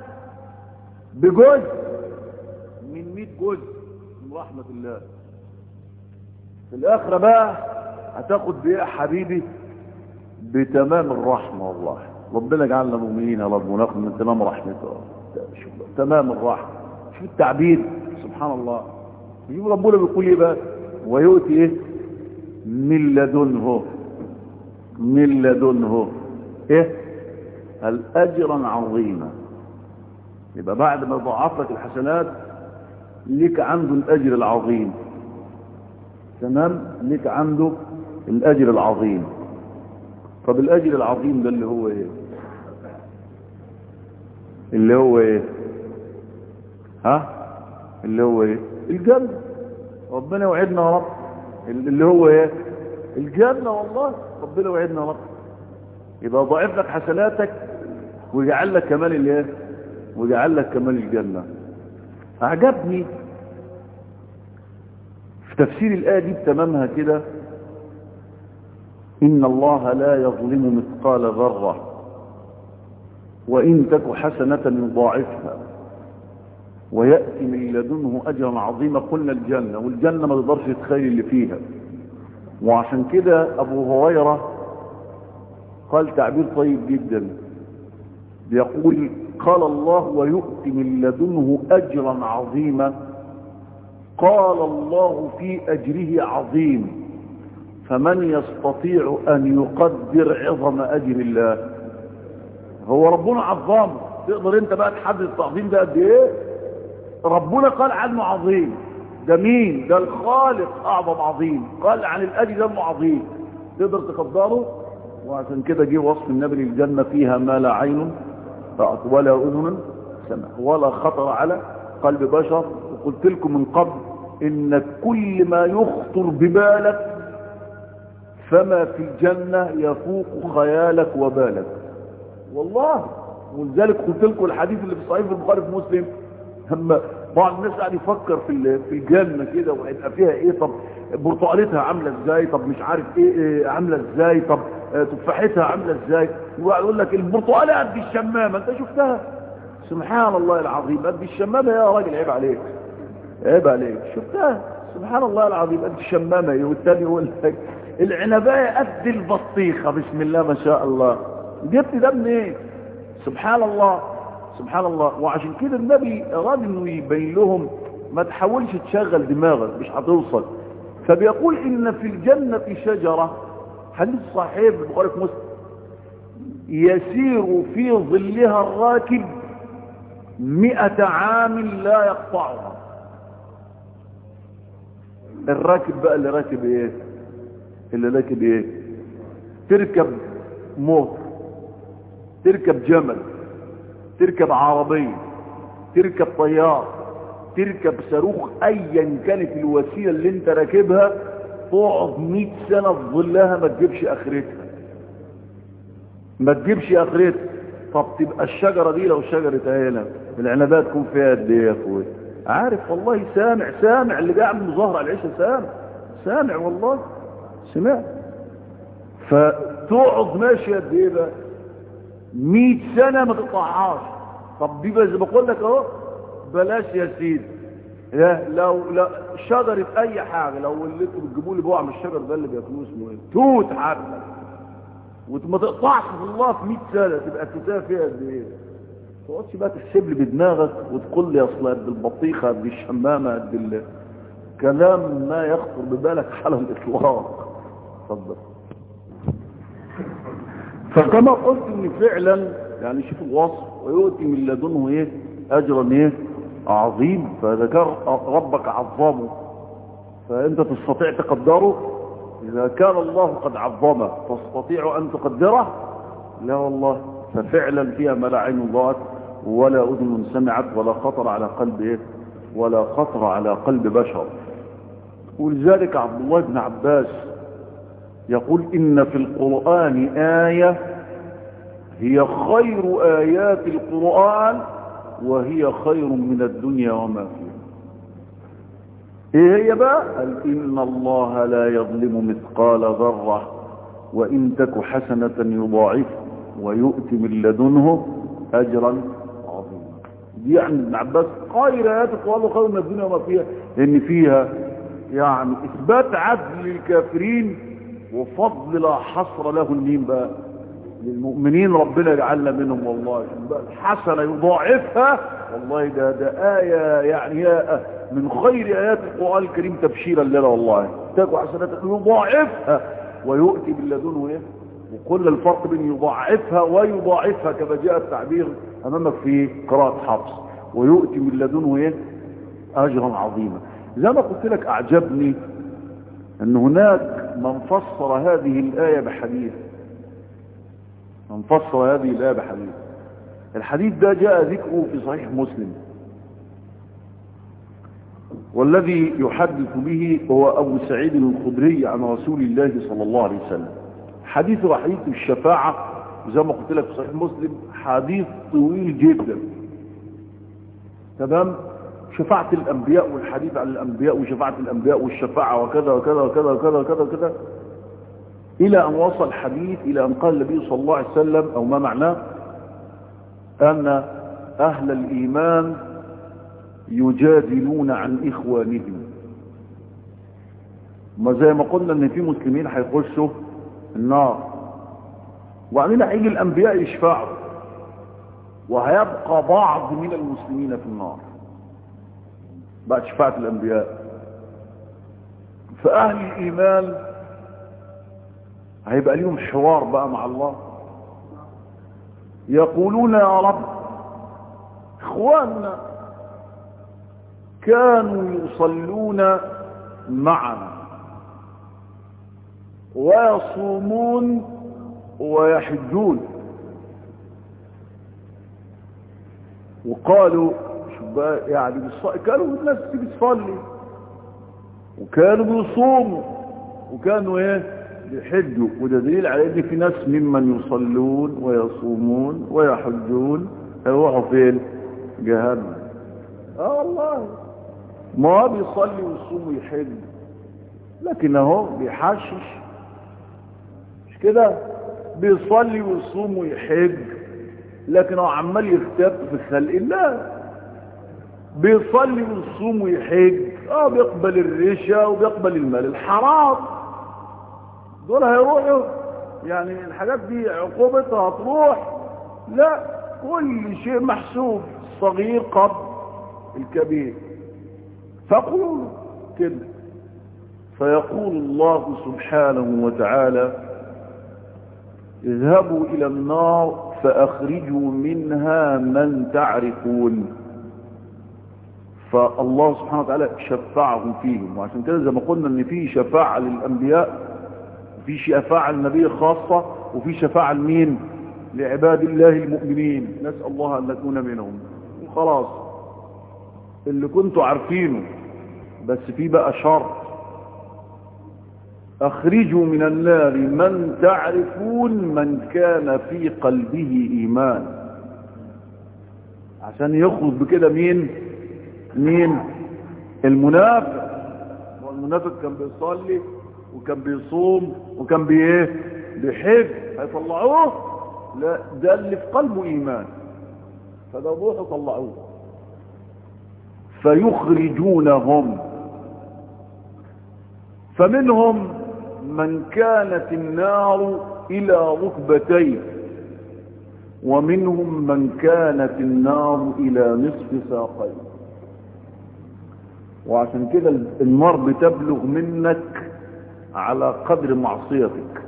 بجزء من 100 جزء من رحمة الله في الاخرة بقى هتاخد بايه يا حبيبي بتمام الرحمة والله ربنا جعلنا مؤمنين يا رب وناخد من تمام رحمته تمام الرحمة شوف التعبير سبحان الله يجيب ربنا بيقول ايه بقى ويؤتي ايه من لدنه من لدنه ايه الاجرا عظيما يبقى بعد ما ضاعف لك الحسنات ليك عنده الاجر العظيم تمام ليك عنده الاجر العظيم طب الاجر العظيم ده اللي هو ايه اللي هو ايه ها اللي هو ايه الجنة ربنا وعدنا يا رب اللي هو ايه الجنة والله ربنا وعدنا يا رب يبقى ضاعف لك حسناتك ويجعل لك كمال الايه ويجعل لك كمال الجنة اعجبني في تفسير الآية دي بتمامها كده إن الله لا يظلم مثقال ذرة وإن تك حسنة يضاعفها ويأتي من لدنه أجرا عظيما قلنا الجنة والجنة ما تقدرش تتخيل اللي فيها وعشان كده أبو هريرة قال تعبير طيب جدا بيقول قال الله ويؤتي من لدنه أجرا عظيما قال الله في أجره عظيم فمن يستطيع أن يقدر عظم أجر الله هو ربنا عظام تقدر انت بقى تحدد التعظيم ده قد ايه ربنا قال عنه عظيم ده مين ده الخالق اعظم عظيم قال عن الاجر ده انه عظيم تقدر تقدره وعشان كده جه وصف النبي للجنه فيها ما لا عين رأت ولا اذن سمع ولا خطر على قلب بشر وقلت لكم من قبل ان كل ما يخطر ببالك فما في الجنه يفوق خيالك وبالك والله ولذلك قلت لكم الحديث اللي في صحيح البخاري في مسلم لما بعض الناس قاعد يفكر في في الجنه كده وهيبقى فيها ايه طب برتقالتها عامله ازاي طب مش عارف ايه, إيه عامله ازاي طب آه، تفاحتها عامله ازاي ويقول لك البرتقاله قد الشمامه انت شفتها سبحان الله العظيم قد الشمامه يا راجل عيب عليك عيب عليك شفتها سبحان الله العظيم قد الشمامه إيه؟ والتاني يقول لك العنبايه قد البطيخه بسم الله ما شاء الله جبت ده منين إيه؟ سبحان الله سبحان الله وعشان كده النبي اراد انه يبين لهم ما تحاولش تشغل دماغك مش هتوصل فبيقول ان في الجنة شجرة حديث صحيح البخاري في مسلم يسير في ظلها الراكب مئة عام لا يقطعها الراكب بقى اللي راكب ايه اللي راكب ايه تركب موت تركب جمل تركب عربية تركب طيار تركب صاروخ ايا كانت الوسيلة اللي انت راكبها تقعد 100 سنة في ظلها ما تجيبش اخرتها ما تجيبش اخرتها طب تبقى الشجرة دي لو شجرة هنا العنبات تكون فيها قد ايه يا اخويا عارف والله سامع سامع اللي قاعد من ظهر على العشاء سامع سامع والله سمعت فتقعد ماشي قد ايه بقى 100 سنة ما تقطعهاش طب دي زي ما بقول لك اهو بلاش يا سيدي لا لو لا شجرة اي حاجة لو اللي انتوا بتجيبوا لي بوع من الشجر ده اللي بياكلوه اسمه ايه توت حتى وما تقطعش في الله في 100 سنة تبقى التوتاه فيها قد ايه ما تقعدش بقى تحسب لي بدماغك وتقول لي اصل قد البطيخة قد الشمامة قد ال... كلام ما يخطر ببالك على الاطلاق اتفضل فكما قلت ان فعلا يعني شوف الوصف ويؤتي من لدنه ايه اجرا ايه عظيم فذكر ربك عظمه فانت تستطيع تقدره اذا كان الله قد عظمه تستطيع ان تقدره لا والله ففعلا فيها ما لا عين رأت ولا اذن سمعت ولا خطر على قلب ايه ولا خطر على قلب بشر ولذلك عبد الله بن عباس يقول إن في القرآن آية هي خير آيات القرآن وهي خير من الدنيا وما فيها ايه هي بقى قال إن الله لا يظلم مثقال ذرة وإن تك حسنة يضاعف ويؤتي من لدنه أجرا عظيما دي يعني ابن عباس خير آيات القرآن وخير من الدنيا وما فيها لأن فيها يعني إثبات عدل للكافرين وفضل لا حصر له النيم بقى للمؤمنين ربنا يجعلنا منهم والله حسنة يضاعفها والله ده ده آية يعني هي من خير آيات القرآن الكريم تبشيرا لنا والله تاكو حسنات يضاعفها ويؤتي من لدنه ايه وكل الفرق بين يضاعفها ويضاعفها كما جاء التعبير امامك في قراءة حفص ويؤتي من لدنه ايه اجرا عظيما زي ما قلت لك اعجبني ان هناك من فسر هذه الآية بحديث من فسر هذه الآية بحديث الحديث ده جاء ذكره في صحيح مسلم والذي يحدث به هو أبو سعيد الخدري عن رسول الله صلى الله عليه وسلم حديث حديث الشفاعة زي ما قلت لك في صحيح مسلم حديث طويل جدا تمام شفاعة الأنبياء والحديث عن الأنبياء وشفاعة الأنبياء والشفاعة وكذا وكذا وكذا وكذا وكذا وكذا إلى أن وصل الحديث إلى أن قال النبي صلى الله عليه وسلم أو ما معناه أن أهل الإيمان يجادلون عن إخوانهم ما زي ما قلنا أن في مسلمين هيخشوا النار وبعدين هيجي الأنبياء يشفعوا وهيبقى بعض من المسلمين في النار بعد شفاعة الأنبياء فأهل الإيمان هيبقى لهم حوار بقى مع الله يقولون يا رب اخواننا كانوا يصلون معنا ويصومون ويحجون وقالوا يعني كانوا الناس بتصلي وكانوا بيصوموا وكانوا ايه بيحجوا وده دليل على ان في ناس ممن يصلون ويصومون ويحجون هيروحوا فين جهنم اه والله ما هو بيصلي ويصوم ويحج لكن اهو بيحشش مش كده بيصلي ويصوم ويحج لكن هو عمال يختب في خلق الله بيصلي ويصوم ويحج اه بيقبل الرشا وبيقبل المال الحرام دول هيروحوا يعني الحاجات دي عقوبتها هتروح لا كل شيء محسوب الصغير قبل الكبير فقولوا كده فيقول الله سبحانه وتعالى اذهبوا الى النار فاخرجوا منها من تعرفون فالله سبحانه وتعالى شفعهم فيهم وعشان كده زي ما قلنا ان في شفاعة للانبياء وفي شفاعة للنبي خاصة وفي شفاعة لمين لعباد الله المؤمنين نسأل الله ان نكون منهم خلاص اللي كنتوا عارفينه بس في بقى شرط اخرجوا من النار من تعرفون من كان في قلبه ايمان عشان يخرج بكده مين مين المنافق والمنافق كان بيصلي وكان بيصوم وكان بايه بيحج هيطلعوه لا ده اللي في قلبه ايمان فده روحوا طلعوه فيخرجونهم فمنهم من كانت النار الى ركبتيه ومنهم من كانت النار الى نصف ساقيه وعشان كده النار بتبلغ منك على قدر معصيتك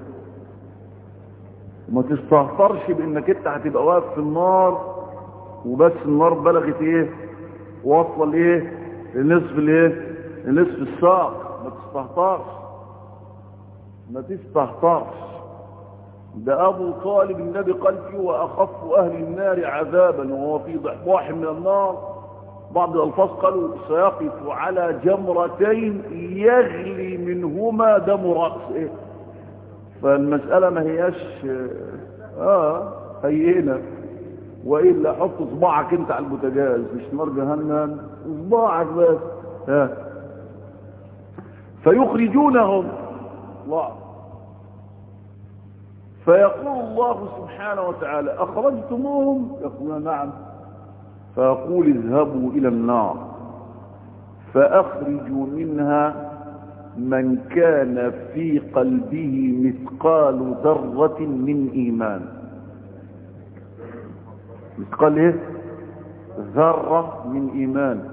وما تستهترش بانك انت هتبقى واقف في النار وبس النار بلغت ايه واصله لايه لنصف الايه لنصف الساق ما تستهترش ما تستهترش ده ابو طالب النبي قال فيه واخف اهل النار عذابا وهو في ضحضاح من النار بعض الألفاظ قالوا سيقف على جمرتين يغلي منهما دم رأسه فالمسألة ما هياش اه هيئنا وإلا حط صباعك انت على البوتاجاز مش نار جهنم صباعك بس ها فيخرجونهم الله فيقول الله سبحانه وتعالى أخرجتموهم يقولون نعم فيقول اذهبوا إلى النار فأخرجوا منها من كان في قلبه مثقال ذرة من إيمان مثقال إيه؟ ذرة من إيمان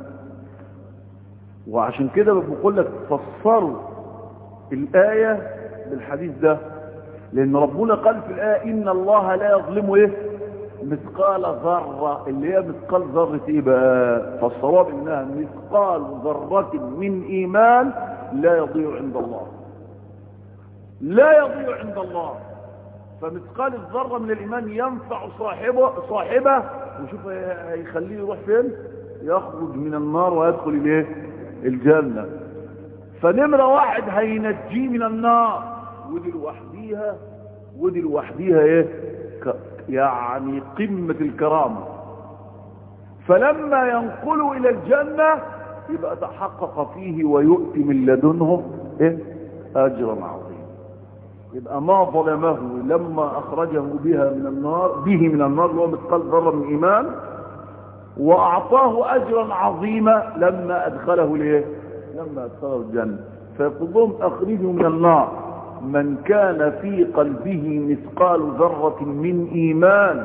وعشان كده بقول لك فسروا الآية بالحديث ده لأن ربنا قال في الآية إن الله لا يظلم إيه مثقال ذرة اللي هي مثقال ذرة ايه بقى فالصواب انها مثقال ذرة من ايمان لا يضيع عند الله لا يضيع عند الله فمثقال الذرة من الايمان ينفع صاحبه صاحبه وشوف هيخليه يروح فين يخرج من النار ويدخل الايه الجنة فنمرة واحد هينجيه من النار ودي لوحديها ودي لوحديها ايه يعني قمة الكرامة فلما ينقلوا إلى الجنة يبقى تحقق فيه ويؤتي من لدنه إيه؟ أجرا عظيما يبقى ما ظلمه لما أخرجه بها من النار به من النار اللي هو مثقال ذرة من إيمان وأعطاه أجرا عظيما لما أدخله ليه لما أدخله الجنة فيقول لهم أخرجوا من النار من كان في قلبه مثقال ذرة من إيمان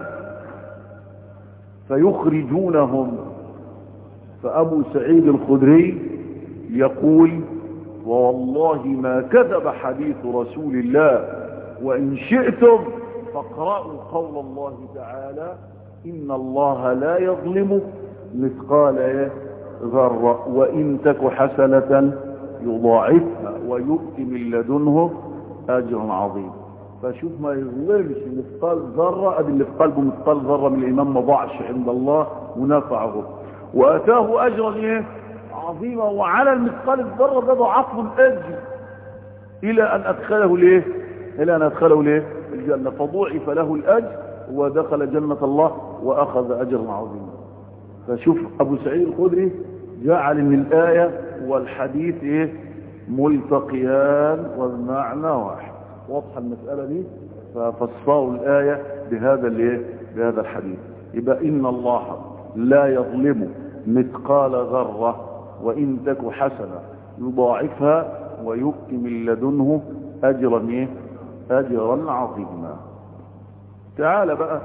فيخرجونهم فأبو سعيد الخدري يقول والله ما كذب حديث رسول الله وإن شئتم فاقرأوا قول الله تعالى إن الله لا يظلم مثقال ذرة وإن تك حسنة يضاعفها ويؤتي من لدنه اجر عظيم فشوف ما يظلمش مثقال ذره ادي اللي في قلبه مثقال ذره من الايمان ما ضاعش عند الله ونفعه واتاه اجرا ايه عظيما وعلى المثقال الذره ده ضعف الاجر الى ان ادخله ليه الى ان ادخله ليه الجنه فضوعف له الاجر ودخل جنه الله واخذ اجرا عظيما فشوف ابو سعيد الخدري جعل ان الايه والحديث ايه ملتقيان والمعنى واحد واضحة المسألة دي ففسروا الآية بهذا الايه بهذا الحديث يبقى إن الله لا يظلم مثقال ذرة وإن تك حسنة يضاعفها ويؤتي من لدنه أجرا إيه؟ أجرا عظيما تعال بقى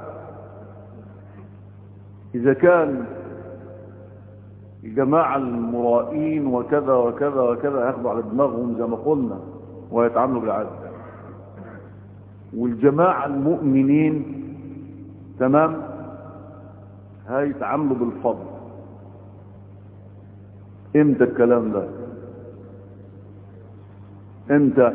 إذا كان الجماعة المرائين وكذا وكذا وكذا ياخدوا على دماغهم زي ما قلنا ويتعاملوا بالعدل والجماعة المؤمنين تمام هيتعاملوا بالفضل امتى الكلام ده امتى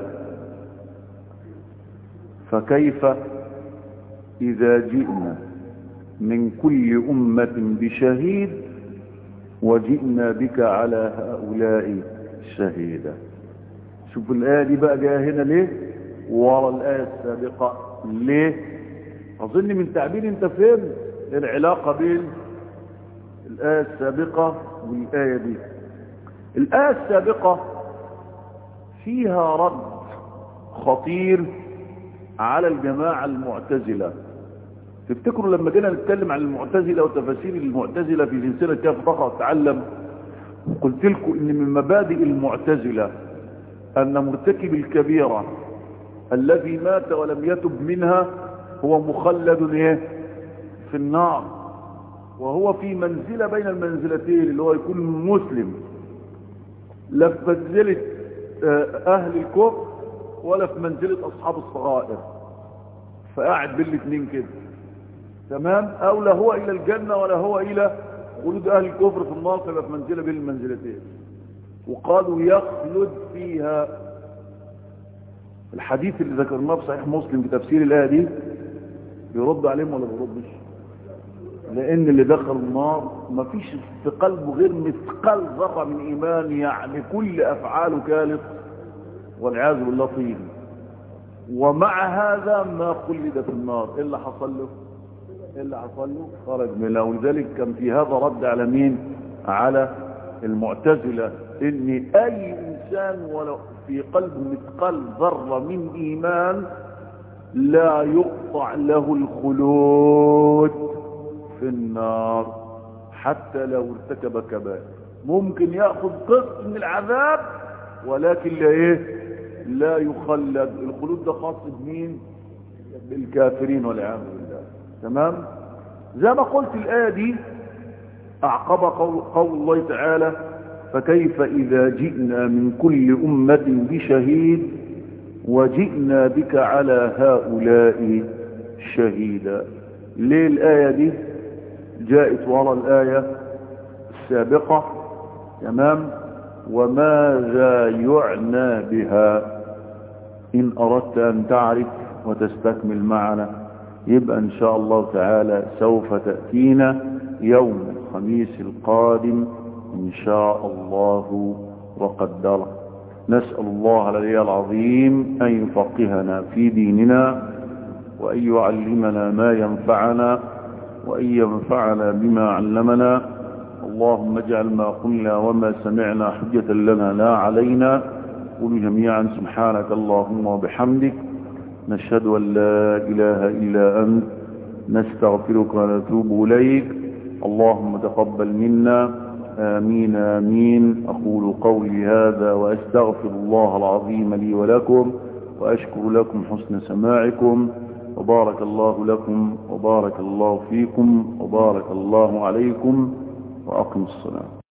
فكيف اذا جئنا من كل امة بشهيد وجئنا بك على هؤلاء شهيدا شوف الآية دي بقى جايه هنا ليه ورا الآية السابقة ليه أظن من تعبير انت فهمت العلاقة بين الآية السابقة والآية دي الآية السابقة فيها رد خطير على الجماعة المعتزلة تفتكروا لما جينا نتكلم عن المعتزلة وتفاسير المعتزلة في سلسلة كيف تقرأ وتعلم وقلت لكم ان من مبادئ المعتزلة ان مرتكب الكبيرة الذي مات ولم يتب منها هو مخلد ايه في النار وهو في منزلة بين المنزلتين اللي هو يكون مسلم لا في منزلة اهل الكفر ولا في منزلة اصحاب الصغائر فقاعد بالاثنين كده تمام او لا هو الى الجنة ولا هو الى خلود اهل الكفر في النار فيبقى في منزلة بين المنزلتين وقالوا يخلد فيها الحديث اللي ذكرناه في صحيح مسلم في تفسير الآية دي بيرد عليهم ولا بيردش لان اللي دخل النار ما فيش في قلبه غير مثقال ذره من ايمان يعني كل افعاله كانت والعياذ بالله طين ومع هذا ما خلد في النار ايه اللي حصل له ايه اللي حصل له خرج منها ولذلك كان في هذا رد على مين على المعتزله ان اي انسان ولو في قلبه مثقال ذره من ايمان لا يقطع له الخلود في النار حتى لو ارتكب كبائر ممكن ياخذ قسط من العذاب ولكن لا ايه لا يخلد الخلود ده خاص بمين بالكافرين والعياذ بالله تمام زي ما قلت الايه دي اعقب قول, قول الله تعالى فكيف اذا جئنا من كل امه بشهيد وجئنا بك على هؤلاء شهيدا ليه الآية دي جاءت وراء الآية السابقة تمام وماذا يعنى بها إن أردت أن تعرف وتستكمل معنا يبقى إن شاء الله تعالى سوف تأتينا يوم الخميس القادم إن شاء الله وقدره نسأل الله العلي العظيم أن يفقهنا في ديننا وأن يعلمنا ما ينفعنا وأن ينفعنا بما علمنا اللهم اجعل ما قلنا وما سمعنا حجة لنا لا علينا قل جميعا سبحانك اللهم وبحمدك نشهد أن لا إله إلا أنت نستغفرك ونتوب إليك اللهم تقبل منا آمين آمين أقول قولي هذا وأستغفر الله العظيم لي ولكم وأشكر لكم حسن سماعكم وبارك الله لكم وبارك الله فيكم وبارك الله عليكم وأقم الصلاة